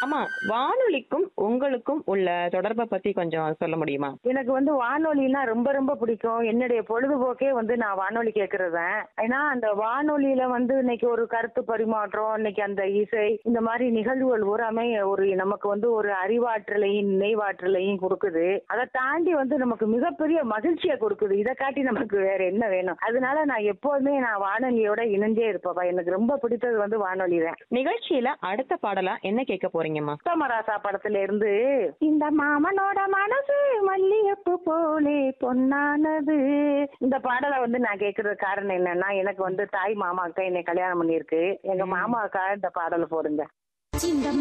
ஆமா வானொலிக்கும் உங்களுக்கும் உள்ள தொடர்பை பத்தி கொஞ்சம் சொல்ல முடியுமா எனக்கு வந்து வானொலினா ரொம்ப ரொம்ப பிடிக்கும் என்னுடைய பொழுதுபோக்கே வந்து நான் வானொலி கேட்கறது தான் ஏன்னா அந்த வானொலியில வந்து இன்னைக்கு ஒரு கருத்து பரிமாற்றம் இன்னைக்கு அந்த இசை இந்த மாதிரி நிகழ்வுகள் பூராமே ஒரு நமக்கு வந்து ஒரு அறிவாற்றலையும் நினைவாற்றலையும் கொடுக்குது அதை தாண்டி வந்து நமக்கு மிகப்பெரிய மகிழ்ச்சியை கொடுக்குது இதை காட்டி நமக்கு வேற என்ன வேணும் அதனால நான் எப்போதுமே நான் வானொலியோட இணைஞ்சே இருப்பேன் எனக்கு ரொம்ப பிடித்தது வந்து வானொலி தான் நிகழ்ச்சியில அடுத்த பாடலா என்ன கேட்க போறீங்கம்மா உத்தமராசா படத்துல இருந்து இந்த மாமனோட மனசு மல்லிகைப்பூ போலே பொன்னானது இந்த பாடலை வந்து நான் கேட்கறது காரணம் என்னன்னா எனக்கு வந்து தாய் மாமாக்கா என்னை கல்யாணம் பண்ணியிருக்கு எங்க மாமாக்கா இந்த பாடலை போடுங்க இந்த